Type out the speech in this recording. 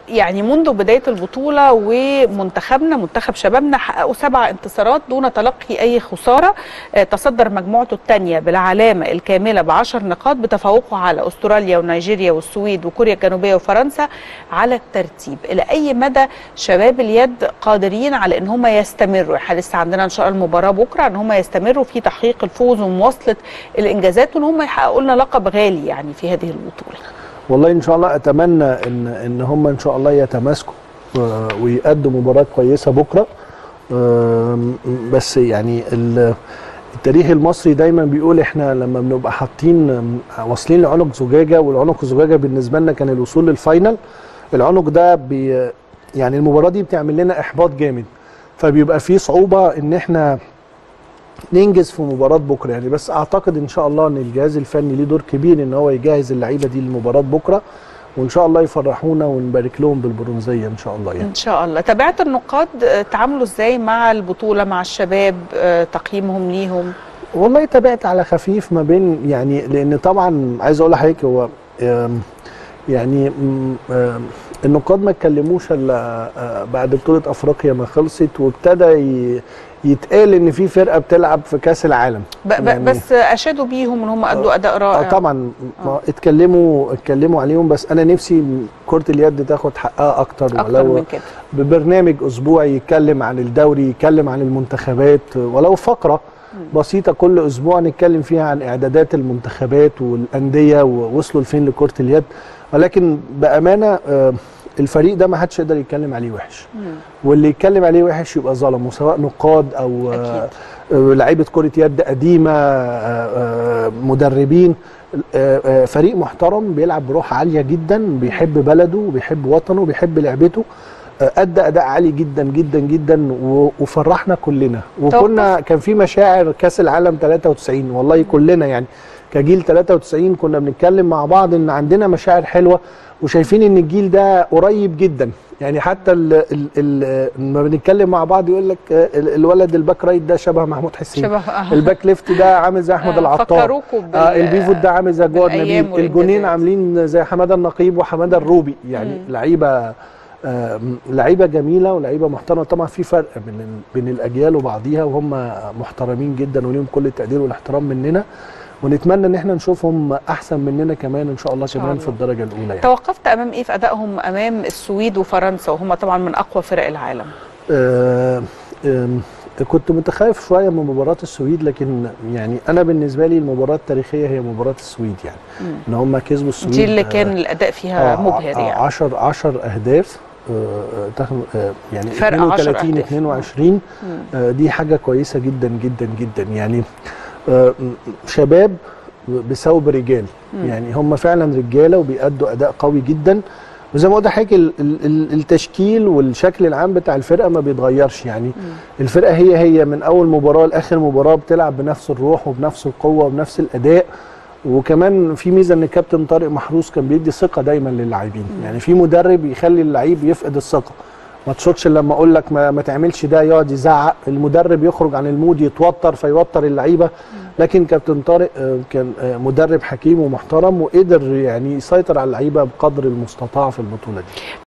يعني منذ بدايه البطوله ومنتخبنا منتخب شبابنا حققوا سبع انتصارات دون تلقي اي خساره آه، تصدر مجموعته الثانيه بالعلامه الكامله بعشر نقاط بتفوقه على استراليا ونيجيريا والسويد وكوريا الجنوبيه وفرنسا على الترتيب الى اي مدى شباب اليد قادرين على ان هم يستمروا احنا لسه عندنا ان شاء الله المباراه بكره ان هم يستمروا في تحقيق الفوز ومواصله الانجازات وان هم يحققوا لنا لقب غالي يعني في هذه البطوله والله ان شاء الله اتمنى ان ان هم ان شاء الله يتماسكوا آه، ويقدموا مباراه كويسه بكره آم، بس يعني ال- التاريخ المصري دايما بيقول احنا لما بنبقى حاطين آم، واصلين لعنق زجاجه والعنق الزجاجه بالنسبه لنا كان الوصول للفاينل العنق ده بي يعني المباراه دي بتعمل لنا احباط جامد فبيبقى في صعوبه ان احنا ننجز في مباراه بكره يعني بس اعتقد ان شاء الله ان الجهاز الفني ليه دور كبير ان هو يجهز اللعيبه دي لمباراه بكره وان شاء الله يفرحونا ونبارك لهم بالبرونزيه ان شاء الله يعني ان شاء الله تابعت النقاد آه، تعاملوا ازاي مع البطوله مع الشباب آه، تقييمهم ليهم والله تابعت على خفيف ما بين يعني لان طبعا عايز اقول لحضرتك هو آم، يعني م- آم، النقاد ما اتكلموش الا آه، بعد بطوله افريقيا ما خلصت وابتدى ي- يتقال ان في فرقه بتلعب في كاس العالم ب ب يعني- بس اشادوا بيهم ان هم ادوا اداء اه رائع طبعا ما اتكلموا اتكلموا عليهم بس انا نفسي كره اليد تاخد حقها اكتر اكتر ولو من كده ببرنامج اسبوعي يتكلم عن الدوري يتكلم عن المنتخبات ولو فقره بسيطه كل اسبوع نتكلم فيها عن اعدادات المنتخبات والانديه ووصلوا لفين لكره اليد ولكن بامانه آه، الفريق ده ما حدش يقدر يتكلم عليه وحش مم. واللي يتكلم عليه وحش يبقى ظلمه سواء نقاد او أكيد. آه، آه، لعيبه كره يد قديمه آه، آه، مدربين آه، آه، فريق محترم بيلعب بروح عاليه جدا بيحب بلده وبيحب وطنه وبيحب لعبته آه، ادى اداء عالي جدا جدا جدا و- وفرحنا كلنا وكنا كان في مشاعر كاس العالم 93 والله كلنا يعني كجيل 93 كنا بنتكلم مع بعض ان عندنا مشاعر حلوه وشايفين ان الجيل ده قريب جدا يعني حتى ال ال ال لما بنتكلم مع بعض يقول لك آه، ال- الولد الباك رايت ده شبه محمود حسين شبه آه. الباك ليفت ده عامل زي احمد آه، العطار فكروكوا بال- اه البيفوت ده عامل زي جواد بالأيام نبيل الجونين والإنجازات. عاملين زي حماده النقيب وحماده الروبي يعني مم. لعيبه آه، لعيبه جميله ولعيبه محترمه طبعا في فرق بين ال- بين الاجيال وبعضيها وهم محترمين جدا وليهم كل التقدير والاحترام مننا ونتمنى ان احنا نشوفهم احسن مننا كمان ان شاء الله شاء كمان الله. في الدرجه الاولى يعني. توقفت امام ايه في ادائهم امام السويد وفرنسا وهم طبعا من اقوى فرق العالم آه، آم، كنت متخايف شويه من مباراه السويد لكن يعني انا بالنسبه لي المباراه التاريخيه هي مباراه السويد يعني مم. ان هم كسبوا السويد دي اللي آه، كان الاداء فيها مبهر يعني 10 10 اهداف آه، تاخد- آه، يعني فرق 10 32 أهداف. 22 مم. آه، دي حاجه كويسه جدا جدا جدا يعني آه، م- شباب بثوب رجال مم. يعني هم فعلا رجاله وبيأدوا اداء قوي جدا وزي ما قلت لحضرتك ال- ال- ال- التشكيل والشكل العام بتاع الفرقه ما بيتغيرش يعني مم. الفرقه هي هي من اول مباراه لاخر مباراه بتلعب بنفس الروح وبنفس القوه وبنفس الاداء وكمان في ميزه ان الكابتن طارق محروس كان بيدي ثقه دايما للاعبين يعني في مدرب يخلي اللعيب يفقد الثقه ما تشوتش لما اقول لك ما, ما تعملش ده يقعد يزعق المدرب يخرج عن المود يتوتر فيوتر اللعيبه لكن كابتن طارق آه، كان آه، مدرب حكيم ومحترم وقدر يعني يسيطر على اللعيبه بقدر المستطاع في البطوله دي